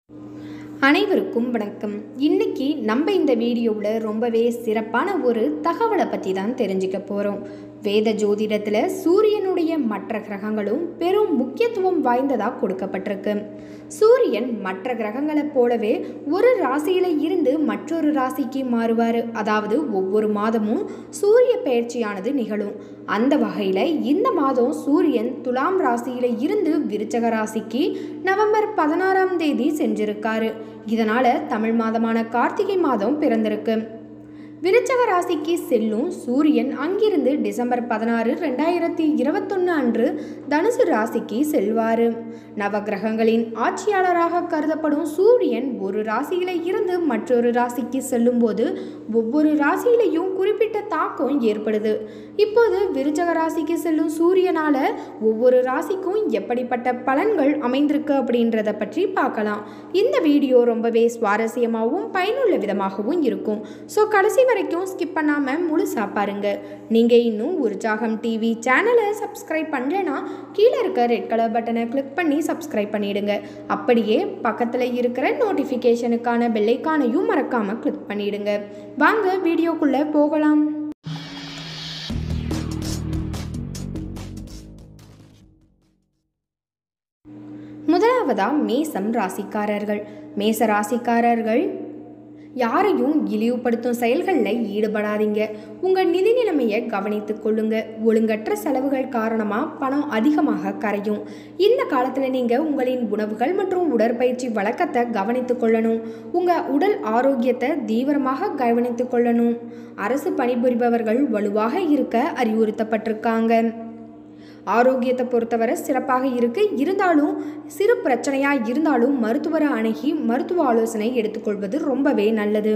அனைவருக்கும் வணக்கம் இன்னைக்கு நம்ம இந்த வீடியோவில் ரொம்பவே சிறப்பான ஒரு தகவலை பற்றி தான் தெரிஞ்சுக்க போகிறோம் வேத ஜோதிடத்தில் சூரியனுடைய மற்ற கிரகங்களும் பெரும் முக்கியத்துவம் வாய்ந்ததாக கொடுக்கப்பட்டிருக்கு சூரியன் மற்ற கிரகங்களைப் போலவே ஒரு ராசியில் இருந்து மற்றொரு ராசிக்கு மாறுவார் அதாவது ஒவ்வொரு மாதமும் சூரிய பெயர்ச்சியானது நிகழும் அந்த வகையில் இந்த மாதம் சூரியன் துலாம் ராசியில் இருந்து விருச்சக ராசிக்கு நவம்பர் பதினாறாம் தேதி சென்றிருக்காரு இதனால் தமிழ் மாதமான கார்த்திகை மாதம் பிறந்திருக்கு விருச்சக ராசிக்கு செல்லும் சூரியன் அங்கிருந்து டிசம்பர் பதினாறு ரெண்டாயிரத்தி இருபத்தொன்று அன்று தனுசு ராசிக்கு செல்வார் நவகிரகங்களின் ஆட்சியாளராக கருதப்படும் சூரியன் ஒரு ராசியில இருந்து மற்றொரு ராசிக்கு செல்லும்போது ஒவ்வொரு ராசியிலையும் குறிப்பிட்ட தாக்கம் ஏற்படுது இப்போது விருச்சக ராசிக்கு செல்லும் சூரியனால ஒவ்வொரு ராசிக்கும் எப்படிப்பட்ட பலன்கள் அமைந்திருக்கு அப்படின்றத பற்றி பார்க்கலாம் இந்த வீடியோ ரொம்பவே சுவாரஸ்யமாகவும் பயனுள்ள விதமாகவும் இருக்கும் ஸோ கடைசி வரைக்கும் ஸ்கிப் பண்ணாமல் முழுசா பாருங்க நீங்கள் இன்னும் உற்சாகம் டிவி சேனலை சப்ஸ்கிரைப் பண்ணலைன்னா கீழே இருக்க ரெட் கலர் பட்டனை கிளிக் பண்ணி சப்ஸ்கிரைப் பண்ணிடுங்க அப்படியே பக்கத்தில் இருக்கிற நோட்டிஃபிகேஷனுக்கான பெல்லைக்கானையும் மறக்காமல் கிளிக் பண்ணிடுங்க வாங்க வீடியோக்குள்ளே போகலாம் முதலாவதா மேசம் ராசிக்காரர்கள் மேச ராசிக்காரர்கள் யாரையும் இழிவுபடுத்தும் செயல்களில் ஈடுபடாதீங்க உங்கள் நிதி நிலைமையை கவனித்துக் கொள்ளுங்க ஒழுங்கற்ற செலவுகள் காரணமாக பணம் அதிகமாக கரையும் இந்த காலத்தில் நீங்கள் உங்களின் உணவுகள் மற்றும் உடற்பயிற்சி வழக்கத்தை கவனித்துக் கொள்ளணும் உங்கள் உடல் ஆரோக்கியத்தை தீவிரமாக கவனித்துக் கொள்ளணும் அரசு பணிபுரிபவர்கள் வலுவாக இருக்க அறிவுறுத்தப்பட்டிருக்காங்க ஆரோக்கியத்தை பொறுத்தவரை சிறப்பாக இருக்கு இருந்தாலும் சிறு பிரச்சனையாக இருந்தாலும் மருத்துவரை அணுகி மருத்துவ ஆலோசனை எடுத்துக்கொள்வது ரொம்பவே நல்லது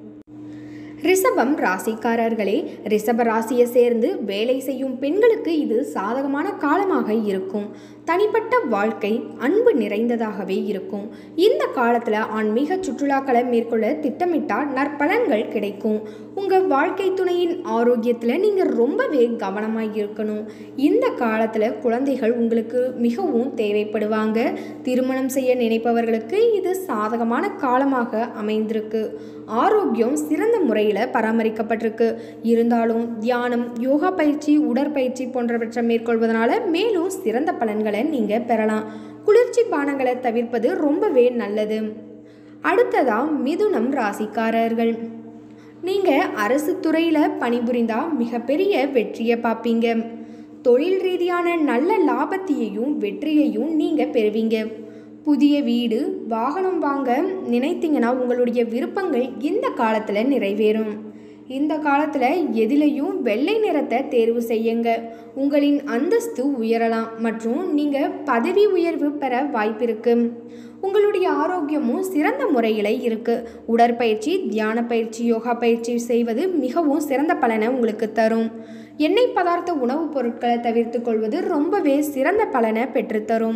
ரிஷபம் ராசிக்காரர்களே ரிஷப ராசியை சேர்ந்து வேலை செய்யும் பெண்களுக்கு இது சாதகமான காலமாக இருக்கும் தனிப்பட்ட வாழ்க்கை அன்பு நிறைந்ததாகவே இருக்கும் இந்த காலத்தில் ஆன்மீக சுற்றுலாக்களை மேற்கொள்ள திட்டமிட்டால் நற்பலன்கள் கிடைக்கும் உங்கள் வாழ்க்கை துணையின் ஆரோக்கியத்தில் நீங்கள் ரொம்பவே கவனமாக இருக்கணும் இந்த காலத்தில் குழந்தைகள் உங்களுக்கு மிகவும் தேவைப்படுவாங்க திருமணம் செய்ய நினைப்பவர்களுக்கு இது சாதகமான காலமாக அமைந்திருக்கு ஆரோக்கியம் சிறந்த முறையில் பராமரிக்கப்பட்டிருக்கு இருந்தாலும் தியானம் யோகா பயிற்சி உடற்பயிற்சி போன்றவற்றை மேற்கொள்வதனால மேலும் சிறந்த பலன்களை நீங்கள் பெறலாம் குளிர்ச்சி பானங்களை தவிர்ப்பது ரொம்பவே நல்லது அடுத்ததா மிதுனம் ராசிக்காரர்கள் நீங்கள் அரசு துறையில் பணிபுரிந்தா மிகப்பெரிய வெற்றியை பார்ப்பீங்க தொழில் ரீதியான நல்ல லாபத்தையும் வெற்றியையும் நீங்கள் பெறுவீங்க புதிய வீடு வாகனம் வாங்க நினைத்தீங்கன்னா உங்களுடைய விருப்பங்கள் இந்த காலத்தில் நிறைவேறும் இந்த காலத்தில் எதிலையும் வெள்ளை நிறத்தை தேர்வு செய்யுங்க உங்களின் அந்தஸ்து உயரலாம் மற்றும் நீங்கள் பதவி உயர்வு பெற வாய்ப்பிருக்கு உங்களுடைய ஆரோக்கியமும் சிறந்த முறையில் இருக்குது உடற்பயிற்சி தியான பயிற்சி யோகா பயிற்சி செய்வது மிகவும் சிறந்த பலனை உங்களுக்கு தரும் எண்ணெய் பதார்த்த உணவுப் பொருட்களை தவிர்த்து கொள்வது ரொம்பவே சிறந்த பலனை பெற்றுத்தரும்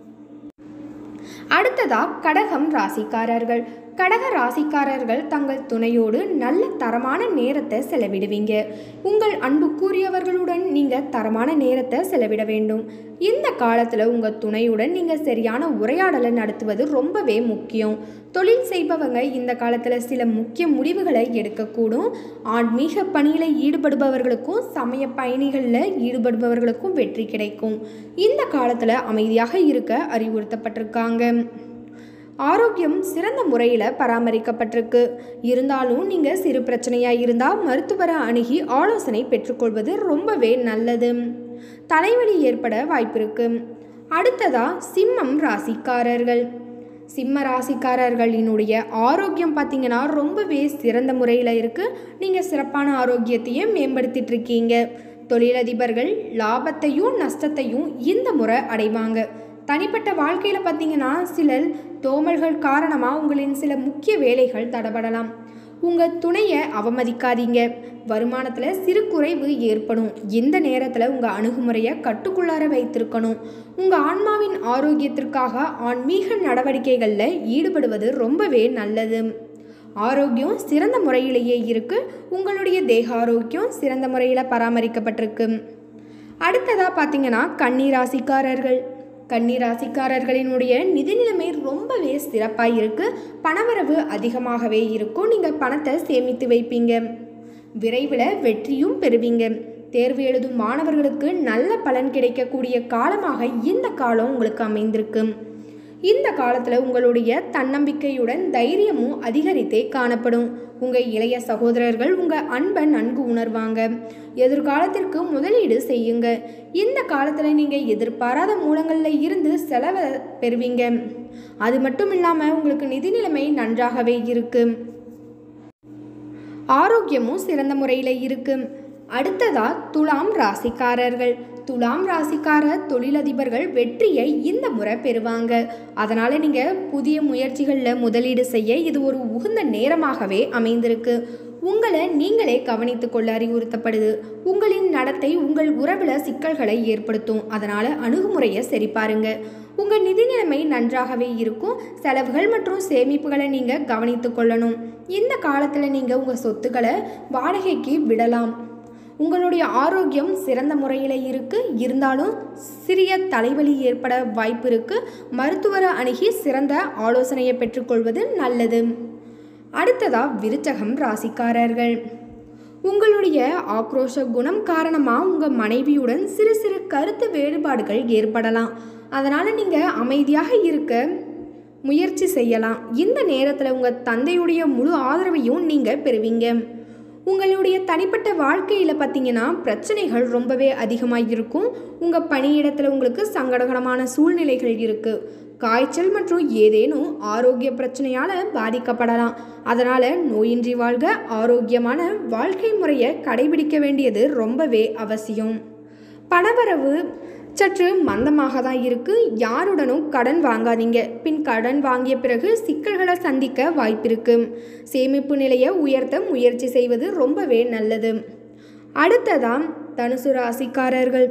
அடுத்ததா கடகம் ராசிக்காரர்கள் கடக ராசிக்காரர்கள் தங்கள் துணையோடு நல்ல தரமான நேரத்தை செலவிடுவீங்க உங்கள் அன்புக்குரியவர்களுடன் நீங்கள் தரமான நேரத்தை செலவிட வேண்டும் இந்த காலத்தில் உங்கள் துணையுடன் நீங்கள் சரியான உரையாடலை நடத்துவது ரொம்பவே முக்கியம் தொழில் செய்பவங்க இந்த காலத்தில் சில முக்கிய முடிவுகளை எடுக்கக்கூடும் ஆன்மீக பணியில் ஈடுபடுபவர்களுக்கும் சமய பயணிகளில் ஈடுபடுபவர்களுக்கும் வெற்றி கிடைக்கும் இந்த காலத்தில் அமைதியாக இருக்க அறிவுறுத்தப்பட்டிருக்காங்க ஆரோக்கியம் சிறந்த முறையில் பராமரிக்கப்பட்டிருக்கு இருந்தாலும் நீங்கள் சிறு பிரச்சனையாக இருந்தால் மருத்துவரை அணுகி ஆலோசனை பெற்றுக்கொள்வது ரொம்பவே நல்லது தலைவலி ஏற்பட வாய்ப்பிருக்கு அடுத்ததா சிம்மம் ராசிக்காரர்கள் சிம்ம ராசிக்காரர்களினுடைய ஆரோக்கியம் பார்த்தீங்கன்னா ரொம்பவே சிறந்த முறையில் இருக்குது நீங்கள் சிறப்பான ஆரோக்கியத்தையும் மேம்படுத்திட்டு இருக்கீங்க தொழிலதிபர்கள் லாபத்தையும் நஷ்டத்தையும் இந்த முறை அடைவாங்க தனிப்பட்ட வாழ்க்கையில் பார்த்தீங்கன்னா சிலர் தோமல்கள் காரணமாக உங்களின் சில முக்கிய வேலைகள் தடபடலாம் உங்கள் துணையை அவமதிக்காதீங்க வருமானத்தில் சிறு குறைவு ஏற்படும் இந்த நேரத்தில் உங்கள் அணுகுமுறையை கட்டுக்குள்ளார வைத்திருக்கணும் உங்கள் ஆன்மாவின் ஆரோக்கியத்திற்காக ஆன்மீக நடவடிக்கைகளில் ஈடுபடுவது ரொம்பவே நல்லது ஆரோக்கியம் சிறந்த முறையிலேயே இருக்குது உங்களுடைய தேக ஆரோக்கியம் சிறந்த முறையில் பராமரிக்கப்பட்டிருக்கு அடுத்ததாக பார்த்தீங்கன்னா கன்னி ராசிக்காரர்கள் கன்னி ராசிக்காரர்களினுடைய நிதி நிலைமை ரொம்பவே சிறப்பாக இருக்கு பணவரவு அதிகமாகவே இருக்கும் நீங்கள் பணத்தை சேமித்து வைப்பீங்க விரைவில் வெற்றியும் பெறுவீங்க தேர்வு எழுதும் மாணவர்களுக்கு நல்ல பலன் கிடைக்கக்கூடிய காலமாக இந்த காலம் உங்களுக்கு அமைந்திருக்கு இந்த காலத்தில் உங்களுடைய தன்னம்பிக்கையுடன் தைரியமும் அதிகரித்தே காணப்படும் உங்கள் இளைய சகோதரர்கள் உங்கள் அன்பை நன்கு உணர்வாங்க எதிர்காலத்திற்கு முதலீடு செய்யுங்க இந்த காலத்தில் நீங்கள் எதிர்பாராத மூலங்களில் இருந்து செலவை பெறுவீங்க அது மட்டும் இல்லாமல் உங்களுக்கு நிதி நிலைமை நன்றாகவே இருக்கு ஆரோக்கியமும் சிறந்த முறையில் இருக்கு அடுத்ததா துலாம் ராசிக்காரர்கள் துலாம் ராசிக்கார தொழிலதிபர்கள் வெற்றியை இந்த முறை பெறுவாங்க அதனால் நீங்கள் புதிய முயற்சிகளில் முதலீடு செய்ய இது ஒரு உகந்த நேரமாகவே அமைந்திருக்கு உங்களை நீங்களே கவனித்து கொள்ள அறிவுறுத்தப்படுது உங்களின் நடத்தை உங்கள் உறவில் சிக்கல்களை ஏற்படுத்தும் அதனால் அணுகுமுறையை சரி பாருங்க உங்கள் நிதி நிலைமை நன்றாகவே இருக்கும் செலவுகள் மற்றும் சேமிப்புகளை நீங்கள் கவனித்து கொள்ளணும் இந்த காலத்தில் நீங்கள் உங்கள் சொத்துக்களை வாடகைக்கு விடலாம் உங்களுடைய ஆரோக்கியம் சிறந்த முறையில் இருக்கு இருந்தாலும் சிறிய தலைவலி ஏற்பட வாய்ப்பு இருக்கு மருத்துவரை அணுகி சிறந்த ஆலோசனையை பெற்றுக்கொள்வது நல்லது அடுத்ததா விருச்சகம் ராசிக்காரர்கள் உங்களுடைய ஆக்ரோஷ குணம் காரணமாக உங்கள் மனைவியுடன் சிறு சிறு கருத்து வேறுபாடுகள் ஏற்படலாம் அதனால் நீங்கள் அமைதியாக இருக்க முயற்சி செய்யலாம் இந்த நேரத்தில் உங்கள் தந்தையுடைய முழு ஆதரவையும் நீங்கள் பெறுவீங்க உங்களுடைய தனிப்பட்ட வாழ்க்கையில் பார்த்தீங்கன்னா பிரச்சனைகள் ரொம்பவே அதிகமாக இருக்கும் உங்கள் பணியிடத்தில் உங்களுக்கு சங்கடகரமான சூழ்நிலைகள் இருக்குது காய்ச்சல் மற்றும் ஏதேனும் ஆரோக்கிய பிரச்சனையால் பாதிக்கப்படலாம் அதனால் நோயின்றி வாழ்க ஆரோக்கியமான வாழ்க்கை முறையை கடைபிடிக்க வேண்டியது ரொம்பவே அவசியம் பணவரவு சற்று மந்தமாக தான் இருக்குது யாருடனும் கடன் வாங்காதீங்க பின் கடன் வாங்கிய பிறகு சிக்கல்களை சந்திக்க வாய்ப்பிருக்கு சேமிப்பு நிலையை உயர்த்த முயற்சி செய்வது ரொம்பவே நல்லது அடுத்ததாம் தனுசு ராசிக்காரர்கள்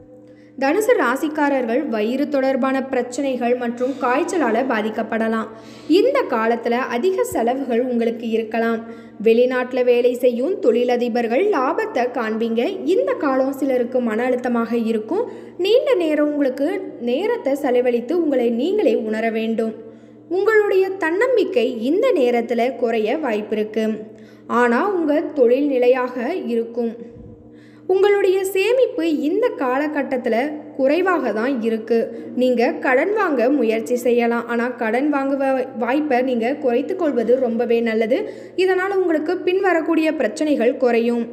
தனுசு ராசிக்காரர்கள் வயிறு தொடர்பான பிரச்சனைகள் மற்றும் காய்ச்சலால் பாதிக்கப்படலாம் இந்த காலத்தில் அதிக செலவுகள் உங்களுக்கு இருக்கலாம் வெளிநாட்டில் வேலை செய்யும் தொழிலதிபர்கள் லாபத்தை காண்பீங்க இந்த காலம் சிலருக்கு மன அழுத்தமாக இருக்கும் நீண்ட நேரம் உங்களுக்கு நேரத்தை செலவழித்து உங்களை நீங்களே உணர வேண்டும் உங்களுடைய தன்னம்பிக்கை இந்த நேரத்தில் குறைய வாய்ப்பிருக்கு ஆனால் உங்கள் தொழில் நிலையாக இருக்கும் உங்களுடைய சேமிப்பு இந்த காலகட்டத்தில் குறைவாக தான் இருக்குது நீங்கள் கடன் வாங்க முயற்சி செய்யலாம் ஆனால் கடன் வாங்குவ வாய்ப்பை நீங்கள் குறைத்து கொள்வது ரொம்பவே நல்லது இதனால் உங்களுக்கு பின்வரக்கூடிய பிரச்சனைகள் குறையும்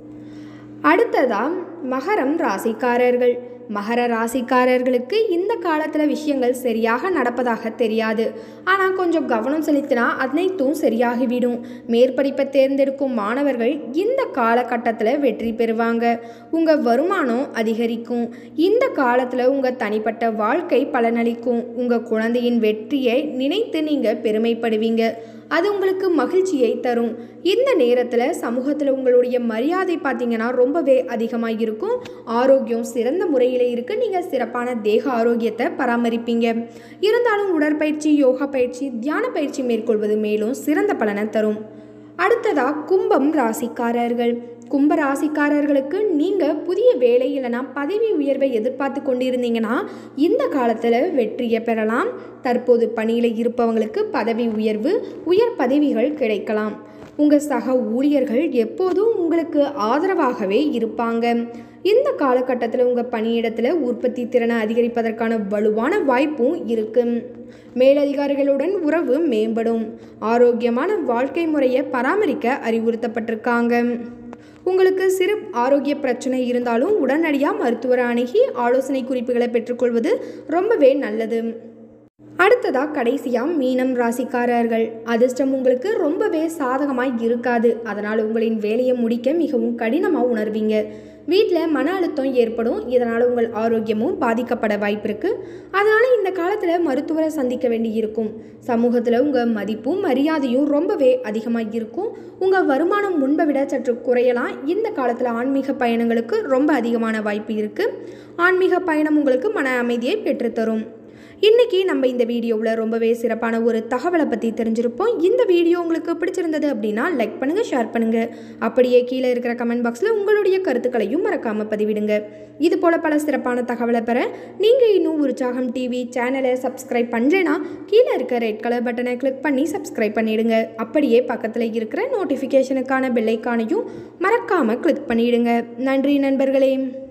அடுத்ததா மகரம் ராசிக்காரர்கள் மகர ராசிக்காரர்களுக்கு இந்த காலத்தில் விஷயங்கள் சரியாக நடப்பதாக தெரியாது ஆனால் கொஞ்சம் கவனம் செலுத்தினா அனைத்தும் சரியாகிவிடும் மேற்படிப்பை தேர்ந்தெடுக்கும் மாணவர்கள் இந்த காலகட்டத்தில் வெற்றி பெறுவாங்க உங்கள் வருமானம் அதிகரிக்கும் இந்த காலத்தில் உங்கள் தனிப்பட்ட வாழ்க்கை பலனளிக்கும் உங்கள் குழந்தையின் வெற்றியை நினைத்து நீங்கள் பெருமைப்படுவீங்க அது உங்களுக்கு மகிழ்ச்சியை தரும் இந்த நேரத்தில் சமூகத்தில் உங்களுடைய மரியாதை பார்த்தீங்கன்னா ரொம்பவே அதிகமாக இருக்கும் ஆரோக்கியம் சிறந்த முறையில் இருக்குது நீங்கள் சிறப்பான தேக ஆரோக்கியத்தை பராமரிப்பீங்க இருந்தாலும் உடற்பயிற்சி யோகா பயிற்சி தியான பயிற்சி மேற்கொள்வது மேலும் சிறந்த பலனை தரும் அடுத்ததா கும்பம் ராசிக்காரர்கள் கும்ப ராசிக்காரர்களுக்கு நீங்கள் புதிய வேலை இல்லைனா பதவி உயர்வை எதிர்பார்த்து கொண்டிருந்தீங்கன்னா இந்த காலத்தில் வெற்றியை பெறலாம் தற்போது பணியில் இருப்பவங்களுக்கு பதவி உயர்வு உயர் பதவிகள் கிடைக்கலாம் உங்கள் சக ஊழியர்கள் எப்போதும் உங்களுக்கு ஆதரவாகவே இருப்பாங்க இந்த காலகட்டத்தில் உங்கள் பணியிடத்தில் உற்பத்தி திறனை அதிகரிப்பதற்கான வலுவான வாய்ப்பும் இருக்குது மேலதிகாரிகளுடன் உறவு மேம்படும் ஆரோக்கியமான வாழ்க்கை முறையை பராமரிக்க அறிவுறுத்தப்பட்டிருக்காங்க உங்களுக்கு சிறு ஆரோக்கிய பிரச்சனை இருந்தாலும் உடனடியாக மருத்துவரை அணுகி ஆலோசனை குறிப்புகளை பெற்றுக்கொள்வது ரொம்பவே நல்லது அடுத்ததாக கடைசியாக மீனம் ராசிக்காரர்கள் அதிர்ஷ்டம் உங்களுக்கு ரொம்பவே சாதகமாக இருக்காது அதனால் உங்களின் வேலையை முடிக்க மிகவும் கடினமாக உணர்வீங்க வீட்டில் மன அழுத்தம் ஏற்படும் இதனால் உங்கள் ஆரோக்கியமும் பாதிக்கப்பட வாய்ப்பிருக்கு அதனால் இந்த காலத்தில் மருத்துவரை சந்திக்க வேண்டியிருக்கும் சமூகத்தில் உங்கள் மதிப்பும் மரியாதையும் ரொம்பவே அதிகமாக இருக்கும் உங்கள் வருமானம் முன்பை விட சற்று குறையலாம் இந்த காலத்தில் ஆன்மீக பயணங்களுக்கு ரொம்ப அதிகமான வாய்ப்பு இருக்குது ஆன்மீக பயணம் உங்களுக்கு மன அமைதியை பெற்றுத்தரும் இன்றைக்கி நம்ம இந்த வீடியோவில் ரொம்பவே சிறப்பான ஒரு தகவலை பற்றி தெரிஞ்சிருப்போம் இந்த வீடியோ உங்களுக்கு பிடிச்சிருந்தது அப்படின்னா லைக் பண்ணுங்கள் ஷேர் பண்ணுங்கள் அப்படியே கீழே இருக்கிற கமெண்ட் பாக்ஸில் உங்களுடைய கருத்துக்களையும் மறக்காமல் பதிவிடுங்க இது போல் பல சிறப்பான தகவலை பெற நீங்கள் இன்னும் உற்சாகம் டிவி சேனலை சப்ஸ்கிரைப் பண்ணுறேன்னா கீழே இருக்க ரெட் கலர் பட்டனை கிளிக் பண்ணி சப்ஸ்கிரைப் பண்ணிடுங்க அப்படியே பக்கத்தில் இருக்கிற நோட்டிஃபிகேஷனுக்கான பெல்லைக்கானையும் மறக்காமல் கிளிக் பண்ணிடுங்க நன்றி நண்பர்களே